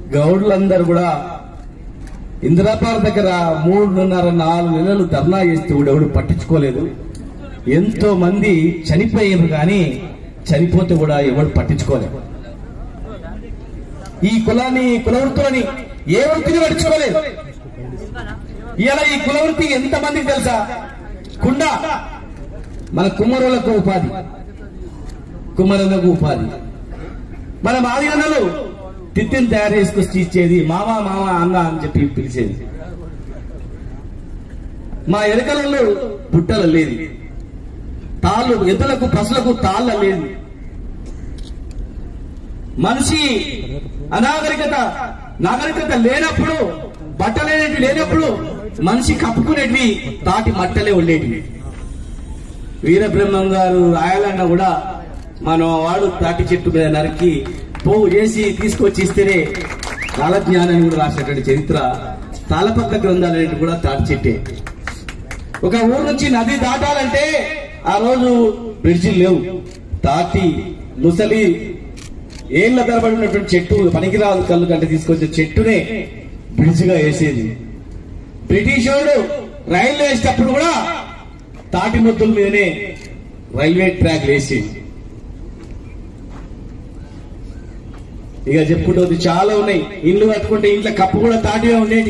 గౌడ్లందరూ కూడా ఇందిరాపార్ దగ్గర మూడున్నర నాలుగు నెలలు ధర్నా చేస్తే కూడా ఎవడు పట్టించుకోలేదు ఎంతో మంది చనిపోయారు కానీ చనిపోతే కూడా ఎవడు పట్టించుకోలేదు ఈ కులాన్ని ఈ కులవృత్తులని ఏ వృత్తిని పట్టించుకోలేదు ఇలా ఈ కులవృత్తి ఎంత మందికి తెలుసా కుండ మన కుమ్మరులకు ఉపాధి కుమ్మరులకు ఉపాధి మన మాదిగన్నలు తిత్తిని తయారు చేసుకొచ్చి ఇచ్చేది మామ మామ అన్న అని చెప్పి పిలిచేది మా ఎరకలలో పుట్టల లేదు తాళ్ళు ఎద్దులకు పసులకు తాళ్ళ లేదు మనిషి అనాగరికత నాగరికత లేనప్పుడు బట్టలేనివి లేనప్పుడు మనిషి కప్పుకునేటివి తాటి మట్టలే ఉండేటివి వీరబ్రహ్మం గారు రాయాలన్నా కూడా మన వాడు తాటి చెట్టు మీద నరికి పోగు చేసి తీసుకొచ్చి ఇస్తేనే కాలజ్ఞానాన్ని కూడా రాసినటువంటి చరిత్ర తాళపత్ర గ్రంథాలు అనేవి కూడా తాటి చెట్టే ఒక ఊరు నుంచి నది దాటాలంటే ఆ రోజు బ్రిడ్జిలు లేవు తాటి ముసలి ఏళ్ల తరబడి ఉన్నటువంటి చెట్టు పనికిరాదు కళ్ళు కంటే తీసుకొచ్చే చెట్టునే బ్రిడ్జిగా వేసేది బ్రిటిష్ వాడు రైలు వేసేటప్పుడు కూడా తాటి ముద్దుల మీదనే రైల్వే ట్రాక్ వేసేది ఇక చెప్పుకుంటే చాలా ఉన్నాయి ఇల్లు కట్టుకుంటే ఇంట్లో కప్పు కూడా తాటివే ఉండేది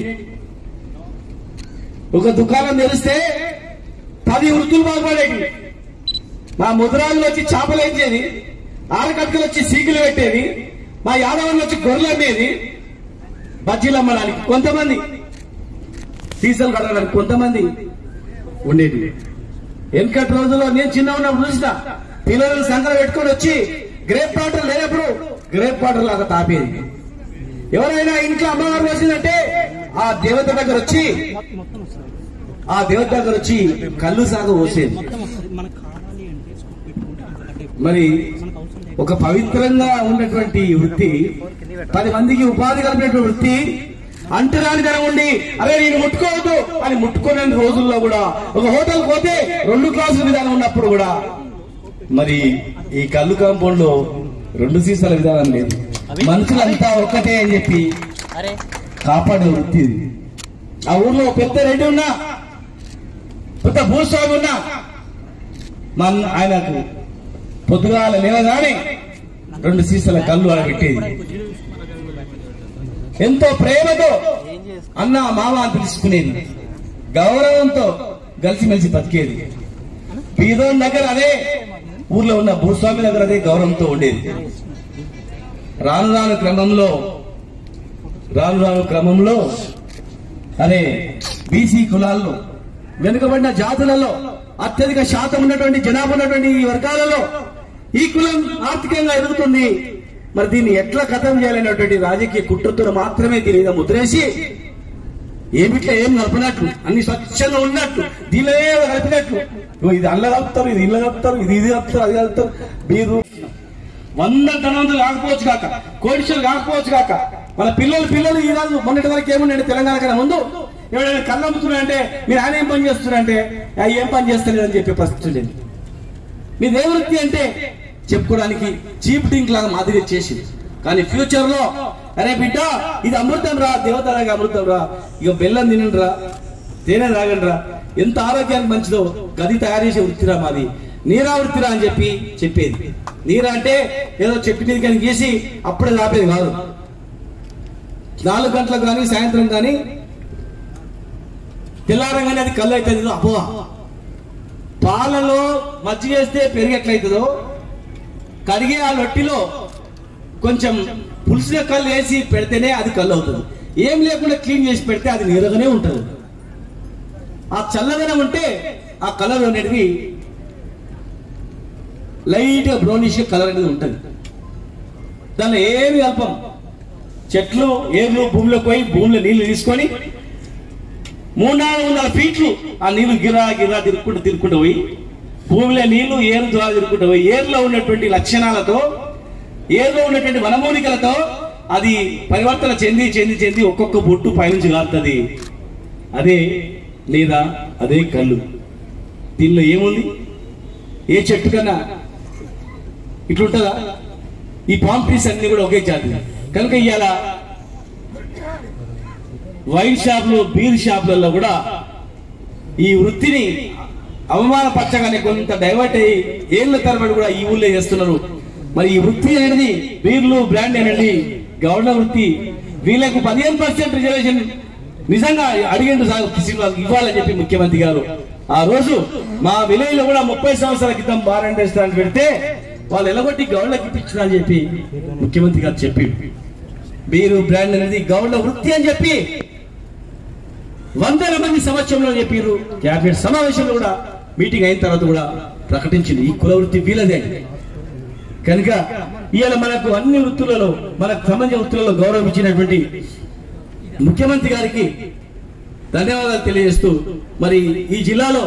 ఒక దుకాణం తెరిస్తే పది వృత్తులు బాగుపడేవి మా ముద్రాలు వచ్చి చేపలు వేసేది ఆరకట్టుకలు వచ్చి సీకులు పెట్టేది మా యాదవులు వచ్చి గొర్రెలు అమ్మేది బజ్జీలు అమ్మడానికి కొంతమంది సీసాలు కట్టడానికి కొంతమంది ఉండేది వెనకటి రోజుల్లో నేను చిన్న ఉన్నప్పుడు చూసిన పిల్లలను సంకర పెట్టుకొని వచ్చి గ్రేప్ వాటర్ లేనప్పుడు గ్రేప్ వాటర్ లాగా తాపేది ఎవరైనా ఇంట్లో అమ్మగారు వచ్చిందంటే ఆ దేవత దగ్గర వచ్చి ఆ దేవత దగ్గర వచ్చి కళ్ళు సాగు పోసేది మనకు కావాలి అంటే స్కూల్ పెట్టుకుంటే అంత కట్టే మరి మనకు అవసరం లేదు ఒక పవిత్రంగా ఉన్నటువంటి వృత్తి పది మందికి ఉపాధి కలిపినటువంటి వృత్తి అంటరానితనం ఉండి అరే నేను ముట్టుకోవద్దు అని ముట్టుకునే రోజుల్లో కూడా ఒక హోటల్ పోతే రెండు క్లాసుల విధానం ఉన్నప్పుడు కూడా మరి ఈ కళ్ళు కాంపౌండ్ లో రెండు సీసాల విధానం లేదు మనుషులంతా ఒక్కటే అని చెప్పి అరే కాపాడే వృత్తి ఇది ఆ ఊర్లో పెద్ద రెడ్డి ఉన్నా పెద్ద భూస్వామి ఉన్నా మన ఆయనకు పొద్దుగాల లేవగానే రెండు సీసాల కళ్ళు ఆడ పెట్టేది ఎంతో ప్రేమతో అన్న మామ అని పిలుచుకునేది గౌరవంతో కలిసిమెలిసి బతికేది పీదోన్ దగ్గర అదే ఊర్లో ఉన్న భూస్వామి దగ్గర అదే గౌరవంతో ఉండేది రాను రాను క్రమంలో రాను రాను క్రమంలో అరే బీసీ కులాల్లో వెనుకబడిన జాతులలో అత్యధిక శాతం ఉన్నటువంటి జనాభా ఉన్నటువంటి ఈ వర్గాలలో ఈ కులం ఆర్థికంగా ఎదుగుతుంది మరి దీన్ని ఎట్లా కథం చేయాలనేటువంటి రాజకీయ కుట్రతో మాత్రమే దీని మీద ముద్రేసి ఏమిట్లా ఏం కలపనట్లు అన్ని స్వచ్ఛంగా ఉన్నట్లు దీనిలో కలిపినట్లు ఇగో ఇది అల్ల కలుపుతారు ఇది ఇళ్ళ కలుపుతారు ఇది ఇది కలుపుతారు అది కలుపుతారు మీరు వంద ధనవంతులు కాకపోవచ్చు కాక కోడిషలు కాకపోవచ్చు కాక మన పిల్లలు పిల్లలు ఈ రోజు మొన్నటి వరకు ఏముండండి తెలంగాణ కన్నా ముందు ఎవరైనా కళ్ళు అమ్ముతున్నారంటే మీరు ఆయన ఏం పని చేస్తున్నారంటే "ఆ, ఏం పని చేస్తలేదని చెప్పే పరిస్థితి ఉండేది మీ ఏ వృత్తి అంటే చెప్పుకోవడానికి చీప్ డ్రింక్ లాగా మాదిరి చేసింది కానీ ఫ్యూచర్ లో అరే బిడ్డ ఇది అమృతం రా దేవతలాగా అమృతం రా ఇక బెల్లం తినండి రా తేనె తాగండి రా ఎంత ఆరోగ్యానికి మంచిదో గది తయారు చేసే వృత్తిరా మాది నీరా వృత్తిరా అని చెప్పి చెప్పేది నీరా అంటే ఏదో చెప్పినది కానీ గీసి అప్పుడే ఆపేది కాదు నాలుగు గంటలకు కానీ సాయంత్రం కానీ తెల్లారంగానే అది కళ్ళు అవుతుంది అబ్బో పాలలో మజ్జిగ వేస్తే పెరుగు ఎట్లయితుందో కడిగే ఆ లొట్టిలో కొంచెం పులుసుగా కళ్ళు వేసి పెడితేనే అది కళ్ళు అవుతుంది ఏం లేకుండా క్లీన్ చేసి పెడితే అది నీరుగానే ఉంటుంది ఆ చల్లదనం ఉంటే ఆ కలర్ అనేటివి లైట్ గా బ్రౌనిష్ కలర్ అనేది ఉంటుంది దానిలో ఏమి అల్పం చెట్లు ఏర్లు భూమిలోకి పోయి భూమిలో నీళ్లు తీసుకొని మూడు నాలుగు వందల ఫీట్లు ఆ నీళ్లు గిరా గిరా తిరుక్కుంటూ తిరుక్కుంటూ పోయి భూమిలో నీళ్లు ఏరు ద్వారా తిరుక్కుంటూ పోయి ఏరులో ఉన్నటువంటి లక్షణాలతో ఏరులో ఉన్నటువంటి వనమూలికలతో అది పరివర్తన చెంది చెంది చెంది ఒక్కొక్క బొట్టు పైనుంచి కారుతుంది అదే లేదా అదే కళ్ళు దీనిలో ఏముంది ఏ చెట్టు కన్నా ఇట్లుంటుందా ఈ పామ్ ట్రీస్ అన్ని కూడా ఒకే జాతి కనుక ఇవాళ వైన్ షాపులు బీర్ షాపులలో కూడా ఈ వృత్తిని అవమానపరచగానే కొంత డైవర్ట్ అయ్యి ఏళ్ల తరబడి కూడా ఈ ఊళ్ళో చేస్తున్నారు మరి ఈ వృత్తి అనేది బీర్లు బ్రాండ్ అనేది గౌడ వృత్తి వీళ్ళకు పదిహేను పర్సెంట్ రిజర్వేషన్ నిజంగా అడిగిండు సార్ శ్రీనివాస్ ఇవ్వాలని చెప్పి ముఖ్యమంత్రి గారు ఆ రోజు మా విలేజ్ లో కూడా ముప్పై సంవత్సరాల క్రితం బార్ అండ్ రెస్టారెంట్ పెడితే వాళ్ళు ఎలగొట్టి గౌడ్లకు ఇప్పించిన అని చెప్పి ముఖ్యమంత్రి గారు చెప్పి బీరు బ్రాండ్ అనేది గౌడ్ల వృత్తి అని చెప్పి వందల మంది సంవత్సరంలో చెప్పారు క్యాబినెట్ సమావేశంలో కూడా మీటింగ్ అయిన తర్వాత కూడా ప్రకటించింది ఈ కుల వృత్తి వీలదే కనుక ఇవాళ మనకు అన్ని వృత్తులలో మనకు సంబంధించిన వృత్తులలో గౌరవం ఇచ్చినటువంటి ముఖ్యమంత్రి గారికి ధన్యవాదాలు తెలియజేస్తూ మరి ఈ జిల్లాలో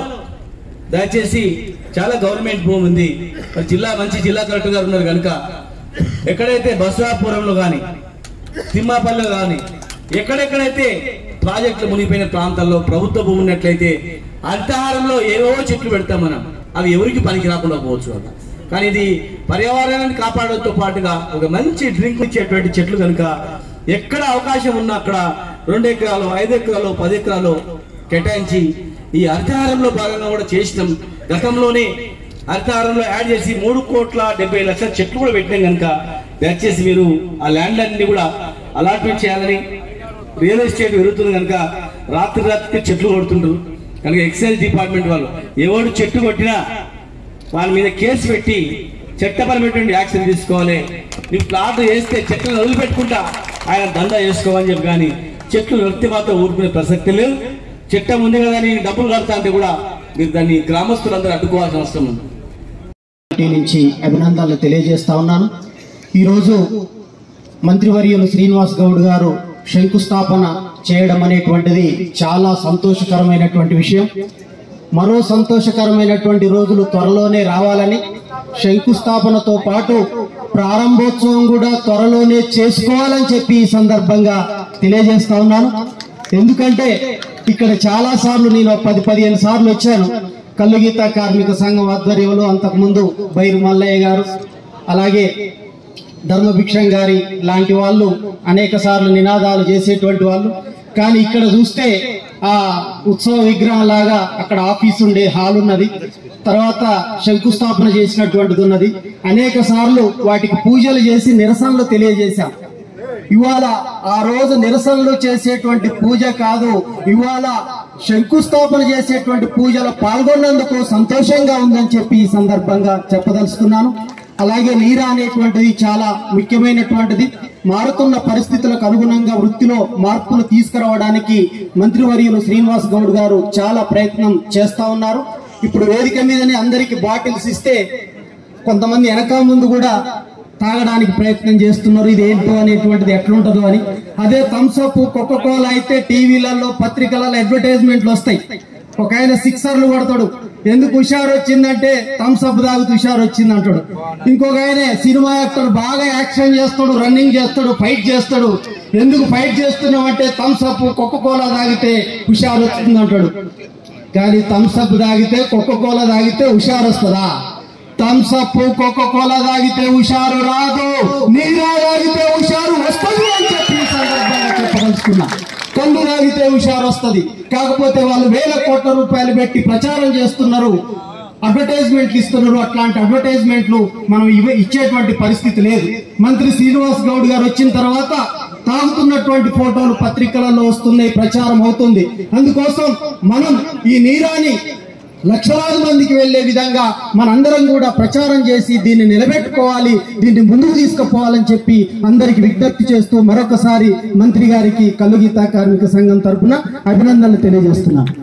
దయచేసి చాలా గవర్నమెంట్ భూమి ఉంది మరి జిల్లా మంచి జిల్లా కలెక్టర్ గారు ఉన్నారు కనుక ఎక్కడైతే బసవాపురంలో కానీ తిమ్మాపల్లిలో కానీ ఎక్కడెక్కడైతే ప్రాజెక్టులు మునిగిపోయిన ప్రాంతాల్లో ప్రభుత్వ భూమి ఉన్నట్లయితే అర్థహారంలో ఏవో చెట్లు పెడతాం మనం అవి ఎవరికి పనికి రాకుండా పోవచ్చు అన్న కానీ ఇది పర్యావరణాన్ని కాపాడడంతో పాటుగా ఒక మంచి డ్రింక్ ఇచ్చేటువంటి చెట్లు కనుక ఎక్కడ అవకాశం ఉన్నా అక్కడ రెండు ఎకరాలు ఐదు ఎకరాలు పది ఎకరాలు కేటాయించి ఈ అర్థహారంలో భాగంగా కూడా చేసినాం గతంలోనే అర్థహారంలో యాడ్ చేసి మూడు కోట్ల డెబ్బై లక్షల చెట్లు కూడా పెట్టినాం కనుక దయచేసి మీరు ఆ ల్యాండ్ అన్ని కూడా అలాట్మెంట్ చేయాలని రియల్ ఎస్టేట్ పెరుగుతుంది కనుక రాత్రి రాత్రికి చెట్లు కొడుతుండ్రు కనుక ఎక్సైజ్ డిపార్ట్మెంట్ వాళ్ళు ఎవడు చెట్టు కొట్టినా వాళ్ళ మీద కేసు పెట్టి చట్టపరమైనటువంటి యాక్షన్ తీసుకోవాలి నువ్వు ప్లాట్ వేస్తే చెట్లను వదిలిపెట్టుకుంటా ఆయన దందా చేసుకోవాలని చెప్పి కానీ చెట్లు వ్యక్తి మాత్రం ఊరుకునే ప్రసక్తి లేదు చట్టం ఉంది కదా అని డబ్బులు కడతా అంటే కూడా మీరు దాన్ని గ్రామస్తులందరూ అడ్డుకోవాల్సిన అవసరం ఉంది పార్టీ నుంచి అభినందనలు తెలియజేస్తా ఉన్నాను ఈరోజు మంత్రివర్యులు శ్రీనివాస్ గౌడ్ గారు శంకుస్థాపన చేయడం అనేటువంటిది చాలా సంతోషకరమైనటువంటి విషయం మరో సంతోషకరమైనటువంటి రోజులు త్వరలోనే రావాలని శంకుస్థాపనతో పాటు ప్రారంభోత్సవం కూడా త్వరలోనే చేసుకోవాలని చెప్పి ఈ సందర్భంగా తెలియజేస్తా ఉన్నాను ఎందుకంటే ఇక్కడ చాలా సార్లు నేను ఒక పది పదిహేను సార్లు వచ్చాను కల్లుగీత కార్మిక సంఘం ఆధ్వర్యంలో అంతకుముందు బైరు మల్లయ్య గారు అలాగే ధర్మభిక్షం గారి లాంటి వాళ్ళు అనేక సార్లు నినాదాలు చేసేటువంటి వాళ్ళు కానీ ఇక్కడ చూస్తే ఆ ఉత్సవ విగ్రహం లాగా అక్కడ ఆఫీస్ ఉండే హాల్ ఉన్నది తర్వాత శంకుస్థాపన చేసినటువంటిది ఉన్నది అనేక సార్లు వాటికి పూజలు చేసి నిరసనలు తెలియజేశాం ఇవాళ ఆ రోజు నిరసనలు చేసేటువంటి పూజ కాదు ఇవాళ శంకుస్థాపన చేసేటువంటి పూజలో పాల్గొన్నందుకు సంతోషంగా ఉందని చెప్పి ఈ సందర్భంగా చెప్పదలుచుకున్నాను అలాగే నీరా అనేటువంటిది చాలా ముఖ్యమైనటువంటిది మారుతున్న పరిస్థితులకు అనుగుణంగా వృత్తిలో మార్పులు తీసుకురావడానికి మంత్రివర్యులు శ్రీనివాస్ గౌడ్ గారు చాలా ప్రయత్నం చేస్తా ఉన్నారు ఇప్పుడు వేదిక మీదనే అందరికి బాటిల్స్ ఇస్తే కొంతమంది వెనక ముందు కూడా తాగడానికి ప్రయత్నం చేస్తున్నారు ఇది ఏంటో అనేటువంటిది ఎట్లుంటదో అని అదే థమ్స్అప్ కోకో కోలా అయితే టీవీలలో పత్రికలలో అడ్వర్టైజ్మెంట్లు వస్తాయి ఒక ఆయన సిక్సర్లు కొడతాడు ఎందుకు హుషారు వచ్చిందంటే థమ్స్అప్ తాగుతూ హుషారు వచ్చింది అంటాడు ఇంకొక ఆయన సినిమా యాక్టర్ బాగా యాక్షన్ చేస్తాడు రన్నింగ్ చేస్తాడు ఫైట్ చేస్తాడు ఎందుకు ఫైట్ చేస్తున్నావు అంటే థమ్స్అప్ కోకో కోలా తాగితే హుషారు వచ్చింది అంటాడు కానీ థమ్స్అప్ తాగితే కోకో కోలా తాగితే హుషారు వస్తుందా థమ్స్అప్ కోకో కోలా తాగితే హుషారు రాదు నీరా తాగితే హుషారు వస్తుంది అని చెప్పి ఈ సందర్భంగా చెప్పదలుచుకున్నా కళ్ళు తాగితే హుషారు వస్తుంది కాకపోతే వాళ్ళు వేల కోట్ల రూపాయలు పెట్టి ప్రచారం చేస్తున్నారు అడ్వర్టైజ్మెంట్లు ఇస్తున్నారు అట్లాంటి అడ్వర్టైజ్మెంట్లు మనం ఇవే ఇచ్చేటువంటి పరిస్థితి లేదు మంత్రి శ్రీనివాస్ గౌడ్ గారు వచ్చిన తర్వాత తాగుతున్నటువంటి ఫోటోలు పత్రికలలో వస్తున్నాయి ప్రచారం అవుతుంది అందుకోసం మనం ఈ నీరాని లక్షలాది మందికి వెళ్లే విధంగా మనందరం కూడా ప్రచారం చేసి దీన్ని నిలబెట్టుకోవాలి దీన్ని ముందుకు తీసుకుపోవాలని చెప్పి అందరికి విజ్ఞప్తి చేస్తూ మరొకసారి మంత్రి గారికి కల్లుగీత కార్మిక సంఘం తరపున అభినందనలు తెలియజేస్తున్నాను